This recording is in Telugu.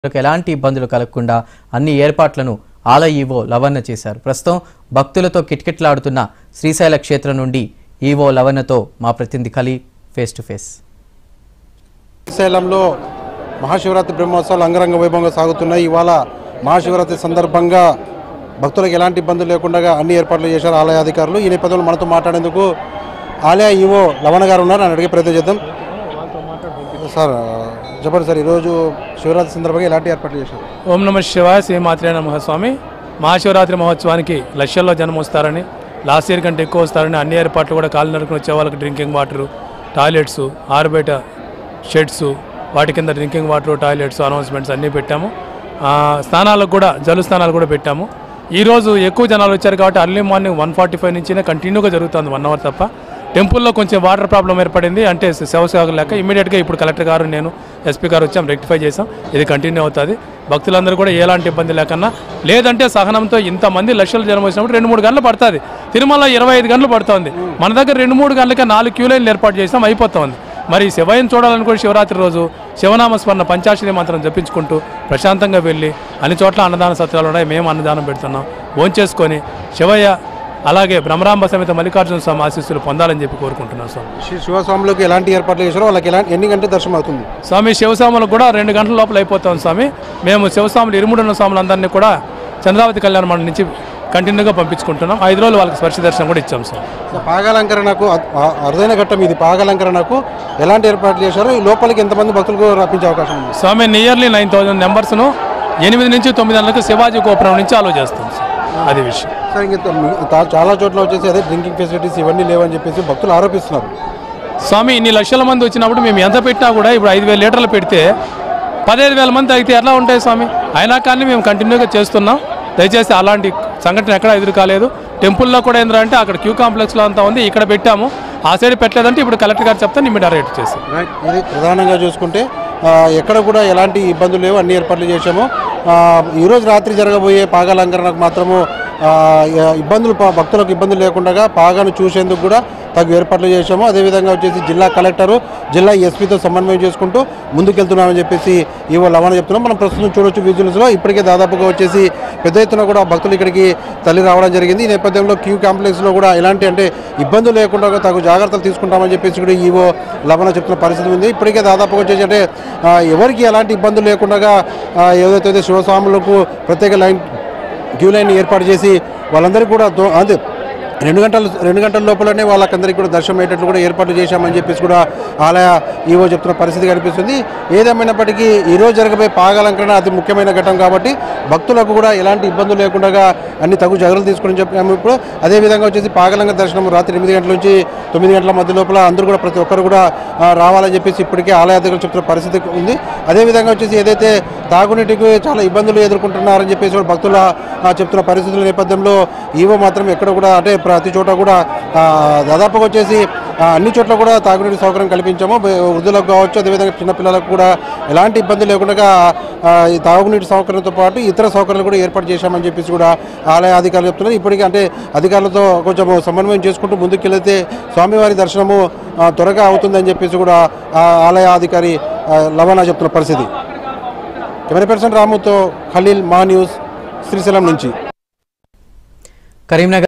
భక్తులకు ఎలాంటి ఇబ్బందులు కలగకుండా అన్ని ఏర్పాట్లను ఆలయ ఈవో లవన్న చేశారు ప్రస్తుతం భక్తులతో కిటకిటలాడుతున్న శ్రీశైల క్షేత్రం నుండి ఈవో లవన్నతో మా ప్రతినిధి ఖలీ ఫేస్ టు ఫేస్ శ్రీశైలంలో మహాశివరాత్రి బ్రహ్మోత్సవాలు అంగరంగ వైభవంగా సాగుతున్నాయి ఇవాళ మహాశివరాత్రి సందర్భంగా భక్తులకు ఎలాంటి ఇబ్బందులు లేకుండా అన్ని ఏర్పాట్లు చేశారు ఆలయ అధికారులు ఈ నేపథ్యంలో మనతో మాట్లాడేందుకు ఆలయ ఈవో లవణ గారు ఉన్నారు అని అడిగే ప్రయత్నం చేద్దాం సార్ చెప్పండి సార్ ఈరోజు శివరాత్రి సందర్భంగా ఎలాంటి ఏర్పాట్లు చేశారు ఓం నమ శివాయ శ్రీ మాత్రే నమ స్వామి మహాశివరాత్రి మహోత్సవానికి లక్షల్లో జనం వస్తారని లాస్ట్ ఇయర్ కంటే ఎక్కువ వస్తారని అన్ని ఏర్పాట్లు కూడా కాలు నరుకుని వచ్చే వాళ్ళకి డ్రింకింగ్ వాటరు టాయిలెట్స్ ఆరుబయట షెడ్స్ వాటి కింద డ్రింకింగ్ వాటర్ టాయిలెట్స్ అనౌన్స్మెంట్స్ అన్నీ పెట్టాము ఆ, స్నానాలకు కూడా జలు స్నానాలు కూడా పెట్టాము ఈరోజు ఎక్కువ జనాలు వచ్చారు కాబట్టి early morning one forty five నుంచి కంటిన్యూగా జరుగుతుంది వన్ అవర్ తప్ప టెంపుల్లో కొంచెం వాటర్ ప్రాబ్లం ఏర్పడింది అంటే సేవ సేవకు లేక ఇమీడియట్గా ఇప్పుడు కలెక్టర్ గారు నేను ఎస్పీ గారు వచ్చాం రెక్టిఫై చేసాం ఇది కంటిన్యూ అవుతుంది భక్తులందరూ కూడా ఎలాంటి ఇబ్బంది లేకన్నా లేదంటే సహనంతో ఇంతమంది లక్షల జనం వచ్చినప్పుడు రెండు మూడు గంటలు పడుతుంది తిరుమల ఇరవై ఐదు గంటలు పడుతుంది మన దగ్గర రెండు మూడు గంటలకే నాలుగు క్యూ లైన్లు ఏర్పాటు చేసాం అయిపోతుంది మరి శివయ్యను చూడాలనుకుని శివరాత్రి రోజు శివనామ స్మరణ పంచాక్షరి మంత్రం జపించుకుంటూ ప్రశాంతంగా వెళ్ళి అన్ని చోట్ల అన్నదాన సత్రాలు ఉన్నాయి మేము అన్నదానం పెడుతున్నాం భోంచేసుకొని శివయ్య అలాగే బ్రహ్మరాంబ సమేత మల్లికార్జున స్వామి ఆశీస్సులు పొందాలని చెప్పి కోరుకుంటున్నాం స్వామి శ్రీ శివస్వాములకు ఎలాంటి ఏర్పాట్లు చేశారో వాళ్ళకి ఎలాంటి ఎన్ని గంటల దర్శనం అవుతుంది స్వామి శివస్వాములకు కూడా రెండు గంటల లోపల అయిపోతాం స్వామి మేము శివస్వాములు ఇరుముడున్న స్వాములందరినీ కూడా చంద్రావతి కళ్యాణ మండలి నుంచి కంటిన్యూగా పంపించుకుంటున్నాం ఐదు రోజులు వాళ్ళకి స్పర్శ దర్శనం కూడా ఇచ్చాం స్వామి సో పాగాలంకరణకు అ- అ- అరుదైన ఘట్టం ఇది పాగాలంకరణకు ఎలాంటి ఏర్పాట్లు చేశారో ఈ లోపలికి ఎంతమంది భక్తులకు రప్పించే అవకాశం ఉంది స్వామి నియర్లీ నైన్ థౌజండ్ నెంబర్స్ను ఎనిమిది నుంచి తొమ్మిది గంటలకు శివాజీ గోపురం నుంచి ఆలో చేస్తాం సార్ అది విషయం సార్ ఇంకా త- తా- చాలా చోట్ల వచ్చేసి అదే డ్రింకింగ్ ఫెసిలిటీస్ ఇవన్నీ లేవని చెప్పేసి భక్తులు ఆరోపిస్తున్నారు స్వామి ఇన్ని లక్షల మంది వచ్చినప్పుడు మేము ఎంత పెట్టినా కూడా ఇప్పుడు ఐదు వేల లీటర్లు పెడితే పదహైదు వేల మంది అయితే ఎట్లా ఉంటాయి స్వామి అయినా కానీ మేము కంటిన్యూగా చేస్తున్నాం దయచేసి అలాంటి సంఘటన ఎక్కడ ఎదురు కాలేదు టెంపుల్లో కూడా ఏంటంటే అక్కడ క్యూ కాంప్లెక్స్లో అంతా ఉంది ఇక్కడ పెట్టాము ఆ సైడ్ పెట్టలేదంటే ఇప్పుడు కలెక్టర్ గారు చెప్తే ఇమీడియట్ చేసి రైట్ ఇది ప్రధానంగా చూసుకుంటే ఆ, ఎక్కడ కూడా ఎలాంటి ఇబ్బందులు లేవు అన్ని ఏర్పాట్లు చేశాము ఆ, ఈరోజు రాత్రి జరగబోయే పాగాలంకరణకు మాత్రము ఆ, ఇ- ఇబ్బందులు ప- భక్తులకు ఇబ్బందులు లేకుండా పాగాను చూసేందుకు కూడా తగు ఏర్పాట్లు చేశాము అదేవిధంగా వచ్చేసి జిల్లా కలెక్టరు జిల్లా ఎస్పీతో సమన్వయం చేసుకుంటూ ముందుకెళ్తున్నామని చెప్పేసి ఈవో లవణ చెప్తున్నాం మనం ప్రస్తుతం చూడొచ్చు విజువల్స్లో ఇప్పటికే దాదాపుగా వచ్చేసి పెద్ద ఎత్తున కూడా భక్తులు ఇక్కడికి తల్లి రావడం జరిగింది ఈ నేపథ్యంలో క్యూ కాంప్లెక్స్లో కూడా ఎలాంటి అంటే ఇబ్బందులు లేకుండా తగు జాగ్రత్తలు తీసుకుంటామని చెప్పేసి కూడా ఈవో లవణ చెప్తున్న పరిస్థితి ఉంది ఇప్పటికే దాదాపుగా వచ్చేసి అంటే ఆ, ఎవరికి ఎలాంటి ఇబ్బందులు లేకుండా ఆ, ఏదైతే శివస్వాములకు ప్రత్యేక లైన్ క్యూ లైన్ ఏర్పాటు చేసి వాళ్ళందరికీ కూడా దో- అదే రెండు గంటల రెండు గంటల లోపలనే వాళ్ళకందరికీ కూడా దర్శనం అయ్యేటట్లు కూడా ఏర్పాట్లు చేశామని చెప్పేసి కూడా ఆలయ ఈవో చెప్తున్న పరిస్థితి కనిపిస్తుంది ఏదేమైనప్పటికీ ఈరోజు జరగబోయే పాగాలంకరణ అతి ముఖ్యమైన ఘట్టం కాబట్టి భక్తులకు కూడా ఎలాంటి ఇబ్బందులు లేకుండా అన్ని తగు జాగ్రత్తలు తీసుకుని చెప్పాము ఇప్పుడు అదేవిధంగా వచ్చేసి పాగలంక దర్శనం రాత్రి ఎనిమిది గంటల నుంచి తొమ్మిది గంటల మధ్య లోపల అందరూ కూడా ప్రతి ఒక్కరు కూడా ఆ, రావాలని చెప్పేసి ఇప్పటికే ఆలయ అధికారులు చెప్తున్న పరిస్థితి ఉంది అదేవిధంగా వచ్చేసి ఏదైతే తాగునీటికి చాలా ఇబ్బందులు ఎదుర్కొంటున్నారని చెప్పేసి కూడా భక్తుల ఆ, చెప్తున్న పరిస్థితుల నేపథ్యంలో ఈవో మాత్రం ఎక్కడ కూడా అంటే ప్రతి చోట కూడా ఆ, దాదాపుగా వచ్చేసి ఆ, అన్ని చోట్ల కూడా తాగునీటి సౌకర్యం కల్పించాము బ- వృద్ధులకు కావచ్చు అదేవిధంగా చిన్నపిల్లలకు కూడా ఎలాంటి ఇబ్బంది లేకుండా ఆ, ఈ తాగునీటి సౌకర్యంతో పాటు ఇతర సౌకర్యాలు కూడా ఏర్పాటు చేశామని చెప్పేసి కూడా ఆలయ అధికారులు చెప్తున్నారు ఇప్పటికీ అంటే అధికారులతో కొంచెం సమన్వయం చేసుకుంటూ ముందుకెళ్తే స్వామివారి దర్శనము ఆ, త్వరగా అవుతుందని చెప్పేసి కూడా ఆ ఆలయ అధికారి ఆ, లవణ చెప్తున్న పరిస్థితి కెమెరా పర్సన్ రాముతో ఖలీల్ మా న్యూస్ శ్రీశైలం నుంచి కరీంనగర్